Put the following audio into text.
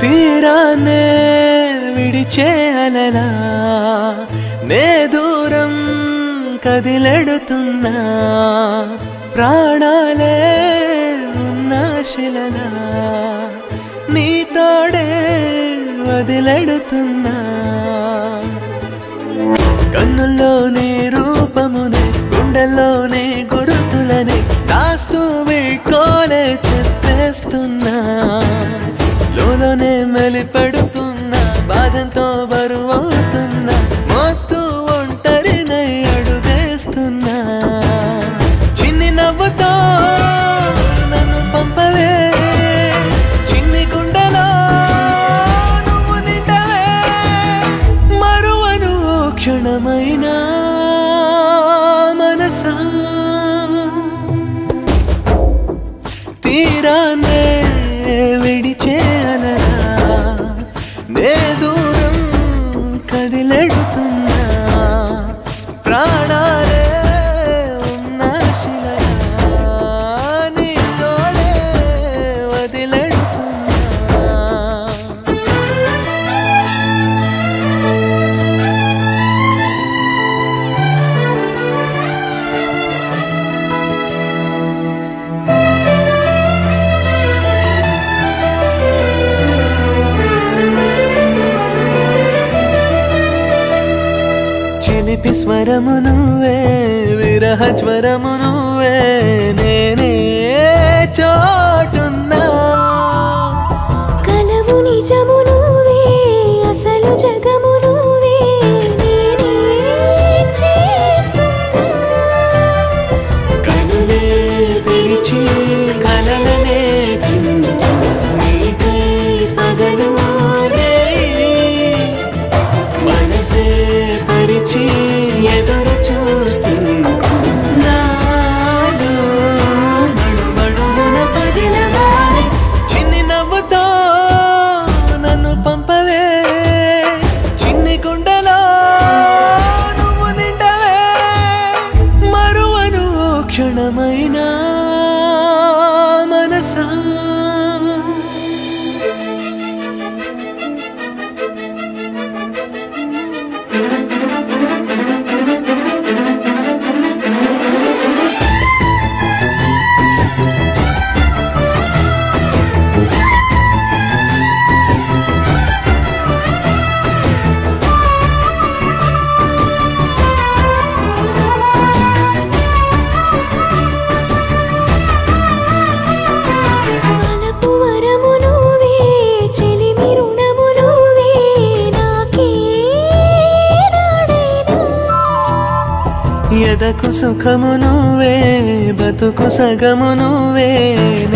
తీరాన్నే విడిచే అలలా నే దూరం కదిలెడుతున్నా ప్రాణాలే ఉన్న శిలలా నీ తోడే వదిలెడుతున్నా కన్నుల్లోనే రూపమునే గుండెల్లోనే గురుతులనే దాస్తూ వీడ్కోలే చెప్పేస్తున్నా లోలోనే మెలిపెడుతున్నా బాధంతో బరువవుతున్నా మోస్తూ ఒంటరినై అడుగేస్తున్నా చిన్ని నవ్వుతో నన్ను పంపవే చిన్ని గుండెలో నువ్వు నిండవే మరువను ఓ క్షణమైనా మనసా తీరాన్నే విడిచేయనరా నే దూరం కదిలెడుతున్నా ప్రాణాలే ఉన్న శిలలా నీ తోడే వదిలెడుతున్నా చిలిపి స్వరము నువ్వే విరహ జ్వరము నువ్వే నేనే చోటున్నా కలవు నిజము నువ్వే అసలు జగము నువ్వే నేనే చేస్తున్నా కనులే తెరిచి కలలనే తిన్నా. నీకై పగలు రేయి. మనసే పరిచి ఎదురు చూస్తున్నా నాలో నడుమడుగున పదిలగానే చిన్ని నవ్వుతో నన్ను పంపవే చిన్ని గుండెలో నువ్వు నిండవే మరువను ఓ క్షణమైనా మనసా అలపు వరము నువ్వే చెలిమి రుణము నువ్వే నాకే రాడేనా ఎదకు సుఖము నువ్వే బతుకు సగము నువ్వే